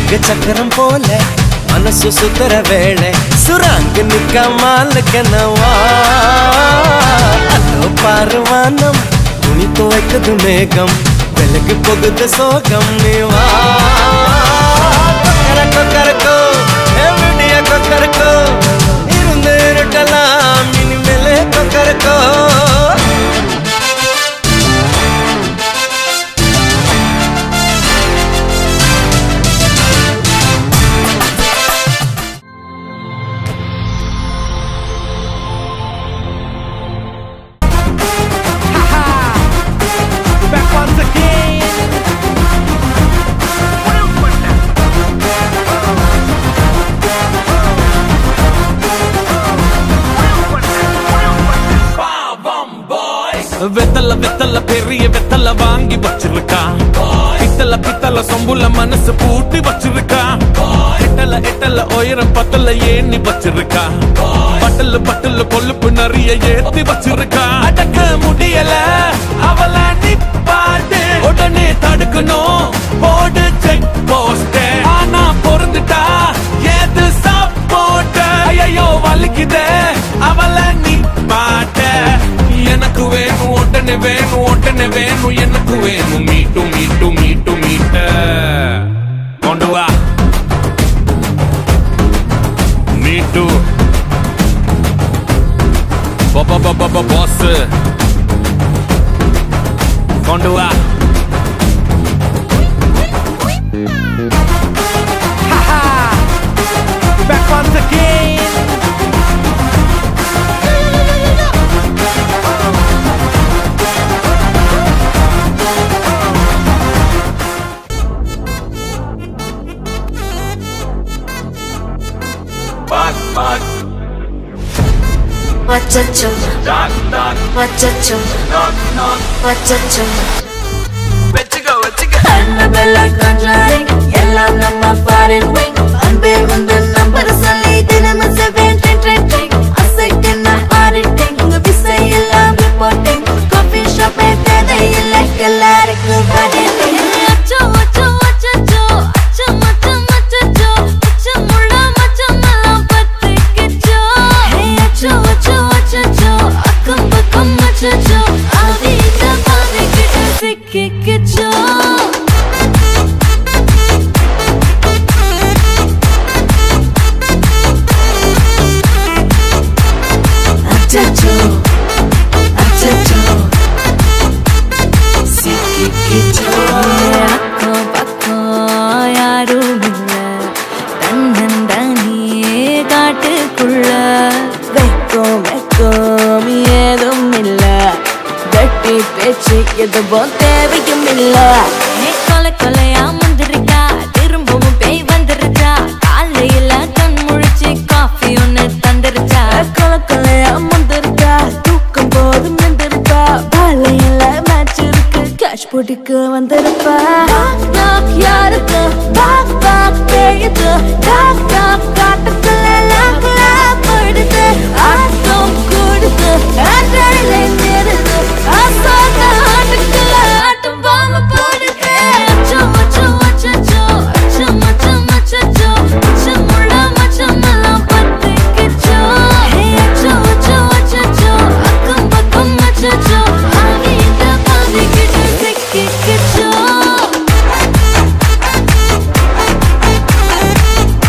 சொர்க்க சக்கரம் போல மனசு சுத்தர வேளை சுராங்கு நிக்க மாலுக்கனவா அதோ பாருவானம் துணி துவைக்குது மேகம் விலகு போகுது சோகம் நீவா கொக்கர கொக்கரக்கோ எவிடிய கொக்கரக்கோ இருந்து இருட்டலாம் இனிமேலே கொக்கரக்கோ Back once again. வெத்தல வெத்தல பெரிய வெத்தல வாங்கி வச்சிருக்கா பித்தல பித்தல சொம்புல மனசு பூட்டி வச்சிருக்கா எட்டல எட்டல உயரம் பத்தல ஏணி வச்சிருக்கா பட்டல பட்டல கொழுப்பு நிறைய ஏத்தி வச்சிருக்கா அடக்க முடியல அவள நிப்பாட்டு உடனே தடுக்கணும் போடு செக் போஸ்ட் ஆனா பொருந்துட்டா ஏது சப்போர்ட் ஐயோ வலிக்குதே அவள நிப்பாட்ட எனக்கு வேணும் உடனே வேணும் உடனே வேணும் எனக்கு வேணும் மீட்டு மீட்டு மீட்டு மீட்ட கொண்டு வா மீட்டு பாஸ் கொண்டு வா Back once again. Wachacho, wachacho, wachacho. Annabella conjuring, எல்லாம் நம்ம foreign wing. அன்பே உந்தன் number சொல்லி தினமும் செவன் ட்ரிங் ட்ரிங் ட்ரிங். அசைக்கின auditing, உங்க விசை எல்லாம் reporting. Coffee shop ஏ தேவையில்லை, எல்லாருக்கும் பதில். அச்சோ, அச்சோ, அச்சச்சோ, அச்சம், அச்சம், அச்சச்சோ, அச்சமுள்ள மச்சமெல்லாம் பத்திக்கிச்சோ. Hey, அச்சோ, அச்சோ, அச்சச்சோ, அக்கம் பக்கம் அச்சச்சோ, ஆவி இந்த பாவிக்கிட்ட சிக்கிக்கிச்சோ. அச்சச்சோ, அச்சச்சோ, சிக்கிக்கிச்சோ. அக்கம் பக்கம் யாரும் இல்ல தன்னந்தனியே காட்டுக்குள்ள வெக்கம் வெக்கம் ஏதும் இல்ல வெட்டி பேச்சு எதுவும் தேவையும் இல்ல கொலை கொலையா முந்திருக்கா திரும்பவும் பேய் வந்துருச்சா காலையில கண் முழிச்சு காஃபி ஒன்னு தந்துருச்சா கொலை கொலையா முந்திருக்கா தூக்கம் போதும் நின்றுருக்கா காலையில மேட்ச் இருக்கு கேஷ் போட்டுக்கு வந்திருப்பா knock யாருக்கு பாக் பாக் பேயுது டாக் டாக் காட்டுக்குள்ள லாக் லாக் படுது ஆட்டம் கூடுது ஆட்டடிலே நிறுது ஆசாத ஆட்டுக்குள்ள ஆட்டம் பாம போடுது அச்சம் அச்சம் அச்சச்சோ அச்சம் அச்சம் அச்சச்சோ அச்சமுள்ள மச்சமெல்லாம் பத்திக்கிச்சோ ஹே அச்சம் அச்சம் அச்சச்சோ அக்கம் பக்கம் அச்சச்சோ ஆவி இந்த பாவிக்கிட்ட சிக்கிக்கிச்சோ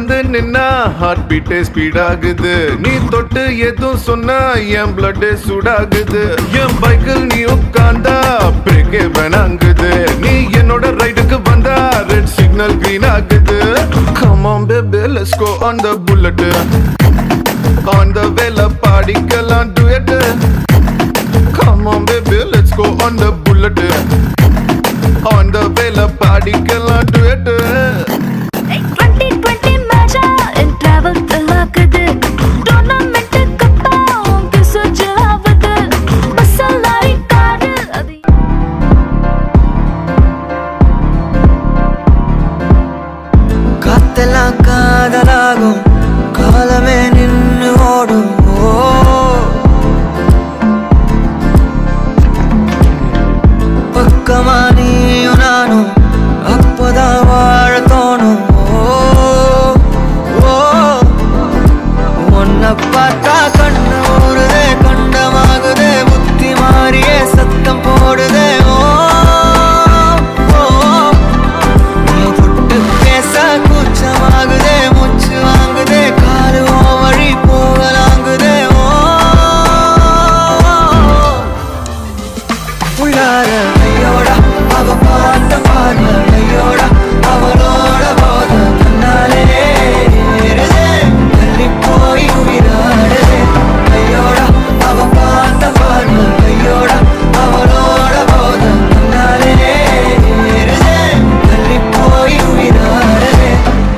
வந்து நின்னா ஹார்ட் பீட்டே ஸ்பீட் ஆகுது நீ தொட்டு எதுவும் சொன்னா என் பிளட் சூடாகுது என் பைக்கில் நீ உட்கார்ந்தா பிரேக்கே வேணாங்குது நீ என்னோட ரைடுக்கு வந்தா ரெட் சிக்னல் கிரீன் ஆகுது come on baby let's go on the bullet on the வேல பாடிக்கலாம் duet come on baby let's go on the bullet on the வேல பாடிக்கலாம் duet டுவெண்ட்டி டுவெண்ட்டி மேட்சா என் டிராவல் ஆகுது டோர்னமெண்ட் கப்பா உங்க சுஜல் ஆகுது மசாலாரி காடு அது காத்தெல்லாம் காதலாகும் காலமே நின்னு ஓடும் ஓ பக்கமா நீயும் நானும் அப்பதான் வாழ தோணும் ஓ ஓ உன்னை பார்த்தா கண்ணு ஊறுதே கண்டமாகுதே புத்தி மாறியே சத்தம் போடுதே ஓ ஓ நீ தொட்டு பேச கூச்சமாகுதே மூச்சு வாங்குதே காலு ஓ வழி போகலாங்குதே ஓ உள்ளார ஐயோட அவ பார்த்த பார்வை ஐயோட அவளோட போத தன்னாலே ஏறுதே தள்ளி போய் உயிராடுதே ஐயோட அவ பார்த்த பார்வை ஐயோட அவளோட போத தன்னாலே ஏறுதே தள்ளி போய் உயிராடுதே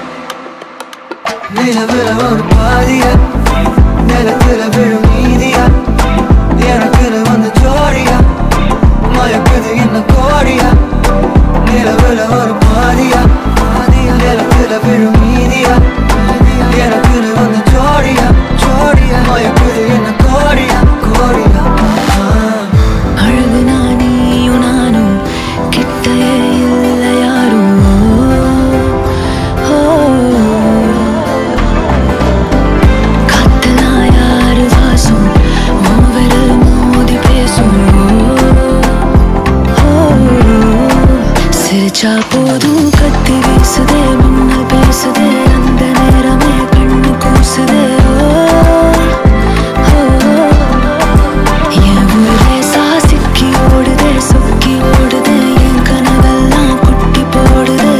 நிலவுல ஒரு பாதிய நிலத்துல விழும் மீதியா எனக்குன்னு வந்து ஜோடியா மயக்குது என்ன கோடியா நிலவுல ஒரு பாதியா நிலத்துல விழும் மீதியா எனக்குன்னு வந்து ஜோடியா ஜோடியா மயக்குது என்ன கோடியா கோடியா அழகு நானியும் நானும் கிட்டே இல்லை யாரும் ஓ, காத்தெல்லாம் யாரு வாசம் மூவரில் மோதி பேசும் ஓ, சிரிச்சா போதும் கத்தி வீசுதே மின்னல் பேசுதே அந்த நேரமே கண்ணு கூசுதே ஓ, ஓ என் ஊரே சாசிக்கி ஓடுதே சொக்கி ஓடுதே என் கனவெல்லாம் குட்டி போடுதே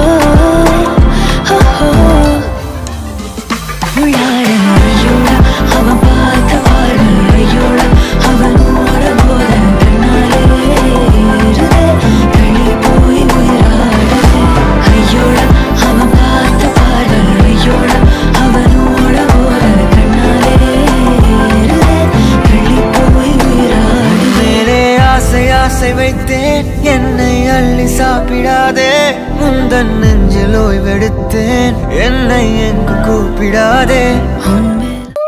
ஓ, ஓ, ஓ. உள்ளார ஐயோட அவன் பார்த்த பார்வை ஐயோட அவனோட போத தன்னாலே ஏறுதே தள்ளி போய் உயிராடுதே ஐயோட அவன் பார்த்த பார்வை ஐயோட அவனோட போத தன்னாலே ஏறுதே தள்ளி போய் உயிராடுதே மேலே ஆசை ஆசை வைத்தேன் என்னை அள்ளி சாப்பிடாதே முந்தன் நெஞ்சில் ஓய்வெடுத்தேன் என்னை எங்கு கூப்பிடாதே உன்மேல்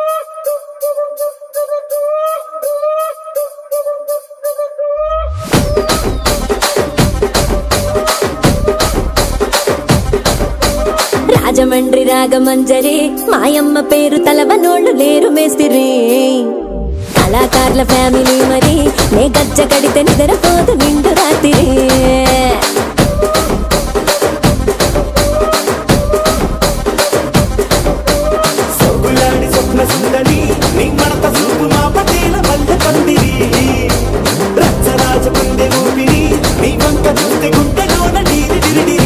రాజమండ్రి రాగమంజరి మాయమ్మ పేరు తలవనోళ్ళు లేరు మేస్తిరి కళాకారుల ఫ్యామిలీ మరి నే గజ్జ కడితే నిద్రపోదు నిండు రాత్రి సొగులాడి స్వప్న సుందరి నీ మడత చూపు మా పటేల మల్లె పందిరి రచ్చరాజ పందె ఊపిరి నీ వంక చూస్తే గుంటలోన నీరి డిరిడిరి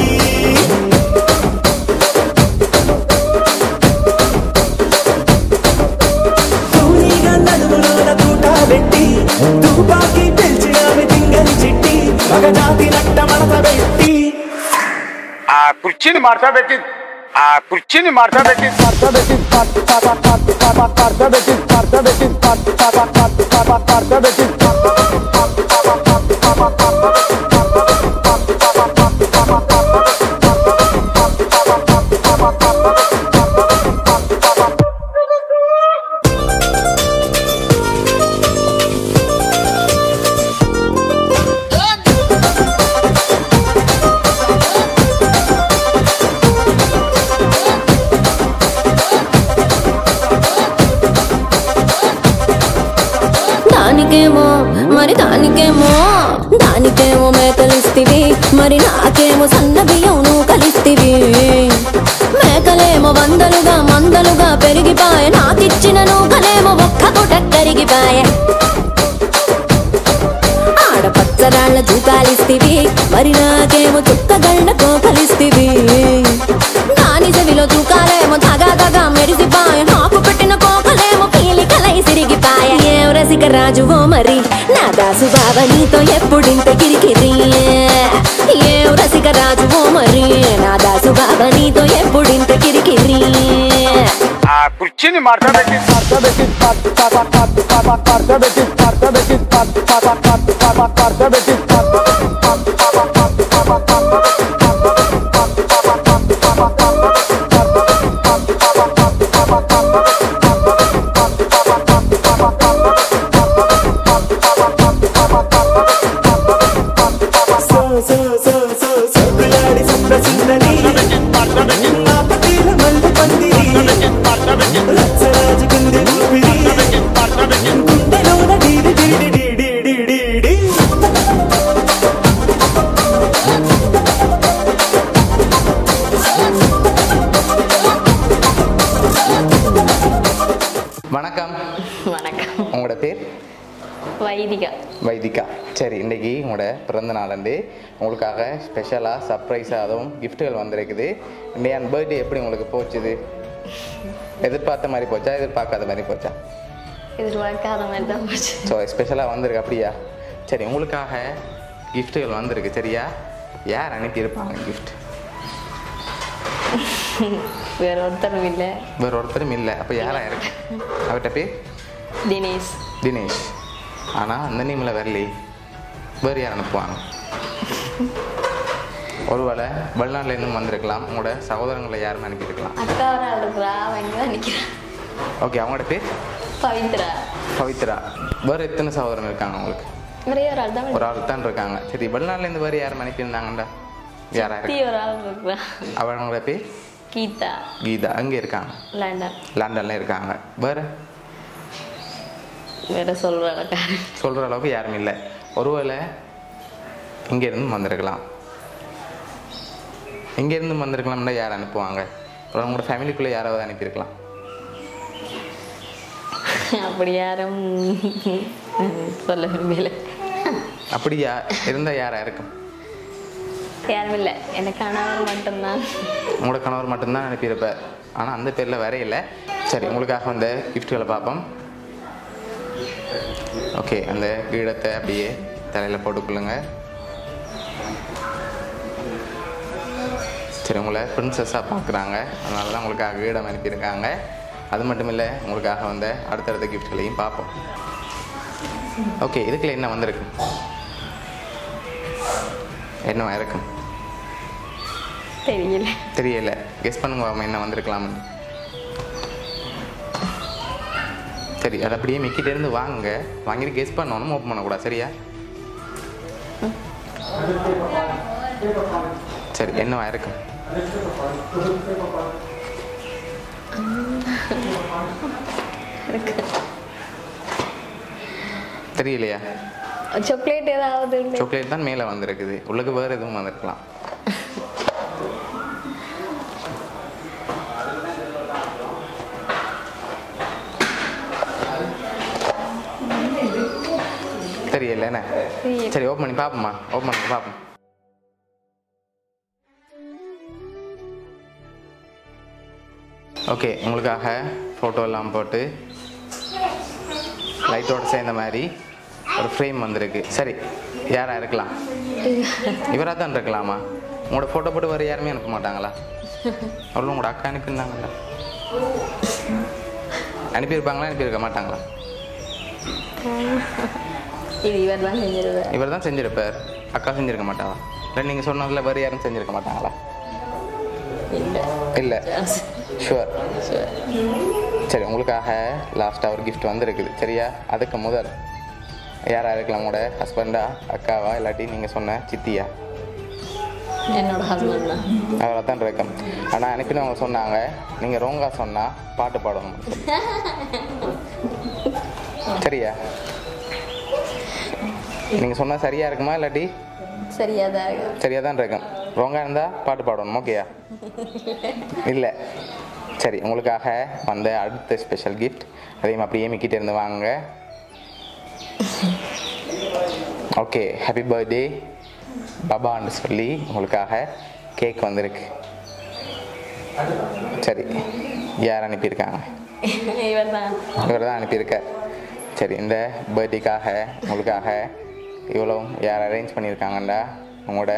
తూనీగా నడుములోన తూట పెట్టి తుపాకి పెంచినావి తింగని చిట్టి మగజాతి నట్ట మడత పెట్టి ಆ ಕುರ್ಚಿನಿ ಮಾಡ್ತಾ ಬೇಕಿದ್ ಆ ಕುರ್ಚಿನಿ ಮಾಡ್ತಾ ಬೇಕಿದ್ ಮಾಡ್ತಾ ಬೇಕಿದ್ ಮಾಡ್ತಾ ಬೇಕಿದ್ ಮಾಡ್ತಾ ಬೇಕಿದ್ ಮಾಡ್ತಾ ಬೇಕಿದ್ దానికేమో మరి దానికేమో దానికేమో మేకలిస్తివి మరి నాకేమో సన్న బియ్యం నువ్వు కలిస్తివి మేకలే కోకలేమో వందలుగా మందలుగా పెరిగిపాయ నాకిచ్చిన నూకలేమో ఒక్క పూట కరిగిపాయ ఆడ పచ్చరాళ్ళ జూకాలిస్తివి మరి నాకేమో చుక్కగళ్ళ కోకలిస్తివి నాని చెవిలో జూకాలేమో తగా తగా మెరిసిపాయ నాకు పెట్టిన కోకలేమో పీలికలై సిరిగిపాయ ఏం రసిక రాజువో మరి నా దాసు బావ నీతో ఎప్పుడింత కిరికిరి ఏం రసిక రాజువో మరి నా దాసు బావ నీతో ఎప్పుడింత కిరికిరి ఆ కుర్చీని మార్చబెట్టి మార్చబెట్టి మార్చబెట్టి మార్చబెట్టి మార్చబెట్టి సో సో సో సో సోకులాడి స్వప్న సుందరి నా పటేల మల్ల పందిరి రచ్చరాజు కుంది ఊపిరి గుండెలోన డీడి డీడి డీడి డీడి డీ வணக்கம் வணக்கம் உங்களோட பேர் வைதிகா வைதிகா சரி இன்னைக்கு உங்களோட பிறந்த நாளண்டு உங்களுக்காக ஸ்பெஷலாக சர்ப்ரைஸாக அதுவும் கிஃப்ட்டுகள் வந்திருக்குது இன்னைக்கு பர்த்டே எப்படி உங்களுக்கு போச்சுது எதிர்பார்த்த மாதிரி போச்சா எதிர்பார்க்காத மாதிரி போச்சா எதிர்பார்க்காத மாதிரி தான் போச்சு ஸோ ஸ்பெஷலாக வந்திருக்கு அப்படியா சரி உங்களுக்காக கிஃப்ட்டுகள் வந்திருக்கு சரியா யார் அனுப்பியிருப்பாங்க கிஃப்ட் வேற ஒருத்தரும் இல்லை வேறு ஒருத்தரும் இல்லை அப்போ யாரா இருக்கு அவர்கிட்ட பேர் தினேஷ் தினேஷ் ஆனால் அந்த நேமில் வரலையே வேறு யார் அனுப்புவாங்க ஒருவேளை வெளிநாட்டிலேருந்து வந்திருக்கலாம் உங்களோட சகோதரங்களை யாரும் அனுப்பியிருக்கலாம் அக்கா ஒரு ஆள் இருக்கிறா அவங்க தான் நிற்கிறான் ஓகே அவங்களோட பேர் பவித்ரா பவித்ரா வேறு எத்தனை சகோதரன் இருக்காங்க உங்களுக்கு ஒரே ஒரு ஆள் தான் ஒரு ஆள் தான் இருக்காங்க சரி வெளிநாட்டிலேருந்து வேறு யாரும் அனுப்பியிருந்தாங்கண்டா யாரா சுத்தி இருக்கு ஒரு ஆள் இருக்கிறா அவங்களோட பேர் கீதா கீதா அங்கே இருக்காங்க லண்டன் லண்டனில் இருக்காங்க வேறு வேற சொல்ற அளவுக்காரு சொல்கிற அளவுக்கு யாரும் இல்லை ஒருவேளை இங்கேருந்து வந்திருக்கலாம் இங்கேருந்து வந்திருக்கலாம்னா யார் அனுப்புவாங்க அப்புறம் உங்களோட ஃபேமிலிக்குள்ளே யாராவது அனுப்பியிருக்கலாம் அப்படி யாரும் சொல்ல விரும்பல அப்படியா இருந்தால் யாராக இருக்கும் யாரும் இல்லை எனக்கு கணவர் மட்டும்தான் உங்களோட கணவர் மட்டும்தான் அனுப்பியிருப்பார் ஆனால் அந்த பேரில் வேற இல்லை சரி உங்களுக்காக வந்த கிஃப்ட்டுகளை பார்ப்போம் ஓகே அந்த கிரீடத்தை அப்படியே தலையில் போட்டுக்கொள்ளுங்க சரி உங்களை பிரின்சஸாக பார்க்குறாங்க அதனால தான் உங்களுக்காக கிரீடம் அனுப்பியிருக்காங்க அது மட்டும் இல்லை உங்களுக்காக வந்த அடுத்தடுத்த கிஃப்ட்களையும் பார்ப்போம் ஓகே இதுக்குள்ள என்ன வந்திருக்கு என்னவா இருக்கும் தெரியல தெரியல கெஸ் பண்ணுங்க மாமா என்ன வந்திருக்கலாம்னு சரி அதை அப்படியே மிக்கிட்ட இருந்து வாங்குங்க வாங்கிட்டு கெஸ் பண்ணணும் ஓப்பன் பண்ணக்கூடாது சரியா சரி என்னவா இருக்கும் தெரியலையா சாக்லேட் ஏதாவது உண்டு? சாக்லேட் தான் மேலே வந்திருக்குது உள்ளுக்கு வேறு எதுவும் வந்திருக்கலாம் தெரியல என்ன தெரியல. சரி ஓப்பன் பண்ணி பார்ப்போம்மா ஓப்பன் பண்ணி பார்ப்போம் ஓகே உங்களுக்காக ஃபோட்டோ எல்லாம் போட்டு லைட்டோட சேர்ந்த மாதிரி ஒரு ஃப்ரேம் வந்திருக்கு சரி யாரா இருக்கலாம் இவராக தான் இருக்கலாமா உங்களோட ஃபோட்டோ போட்டு வேறு யாருமே அனுப்ப மாட்டாங்களா அவ்வளோ உங்களோட அக்கா அனுப்பியிருந்தாங்களா அனுப்பியிருப்பாங்களா அனுப்பியிருக்க மாட்டாங்களா இது இவர் தான் செஞ்சிருவார் இவர் தான் செஞ்சிருப்பார் அக்கா செஞ்சிருக்க மாட்டாளா இல்லை நீங்கள் சொன்னதில் வேறு யாரும் செஞ்சிருக்க மாட்டாங்களா இல்லை இல்லை ஷுவர் சரி உங்களுக்காக லாஸ்ட்டாக ஒரு gift வந்திருக்குது சரியா அதுக்கு முதல் யாராக இருக்கலாம் உங்களோட ஹஸ்பண்டா அக்காவா இல்லாட்டி நீங்கள் சொன்ன சித்தியா என்னோட ஹஸ்பண்ட் தான் அவரை தான் இருக்கும் ஆனால் அனுப்பினவங்க சொன்னாங்க நீங்கள் ரோங்கா சொன்னால் பாட்டு பாடணும் சரியா நீங்கள் சொன்னால் சரியா இருக்குமா இல்லாட்டி சரியா தான் இருக்கு சரியா தான் இருக்கும் ரோங்கா இருந்தால் பாட்டு பாடணும் ஓகேயா இல்லை சரி உங்களுக்காக வந்த அடுத்த ஸ்பெஷல் கிஃப்ட் அதையும் அப்படியே மிக்கிட்ட இருந்து வாங்க ஓகே ஹாப்பி பர்த்டே பாபான்னு சொல்லி உங்களுக்காக கேக் வந்திருக்கு சரி யார் அனுப்பியிருக்காங்க இவர் தான் இவர் தான் அனுப்பியிருக்கார் சரி இந்த பர்த்டேக்காக உங்களுக்காக இவ்வளோ யார் அரேஞ்ச் பண்ணியிருக்காங்கண்டா உங்களோட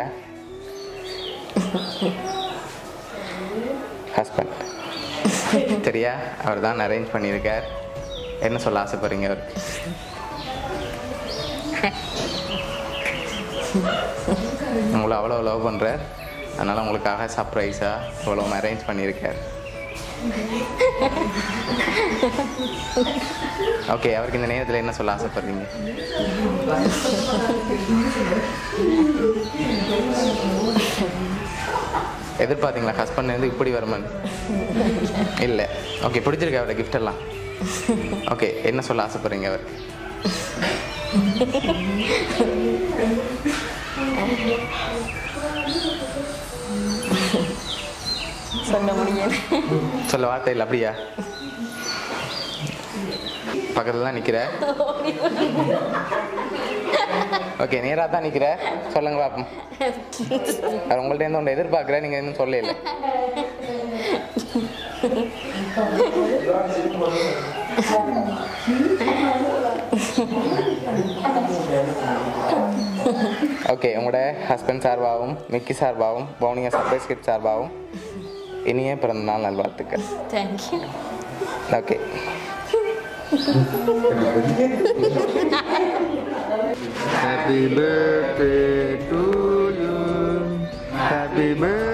ஹஸ்பண்ட் சரியா அவர் தான் அரேஞ்ச் பண்ணியிருக்கார் என்ன சொல்ல ஆசைப்படுறீங்க அவருக்கு உங்களை அவ்வளோ லவ் பண்ணுறார் அதனால் உங்களுக்காக சர்ப்ரைஸாக இவ்வளோ அரேஞ்ச் பண்ணியிருக்கார் ஓகே அவருக்கு இந்த நேரத்தில் என்ன சொல்ல ஆசைப்படுறீங்க எதிர்பார்த்தீங்களா ஹஸ்பண்ட் இருந்து இப்படி வருமான்னு இல்லை ஓகே பிடிச்சிருக்கு அவரோட gift எல்லாம் ஓகே என்ன சொல்ல ஆசைப்படுறீங்க அவருக்கு சொல்ல முடியல சொல்ல வார்த்தை இல்லை அப்படியா பக்கத்துல தான் நிக்கிற ஓகே நேராக தான் நிக்கிற சொல்லுங்க பாப்போம் அது உங்கள்ட்ட இருந்து ஒன்று எதிர்பார்க்குறேன் நீங்கள் இன்னும் சொல்லல ஓகே உங்களோட ஹஸ்பண்ட் சார்பாகவும் மிக்கி சார்பாகவும் பவுனியா சர்ப்ரைஸ் கிட் சார்பாகவும் இனிய பிறந்த நாள் நல்வாழ்த்துக்கள் thank you okay Happy birthday to you. Happy birthday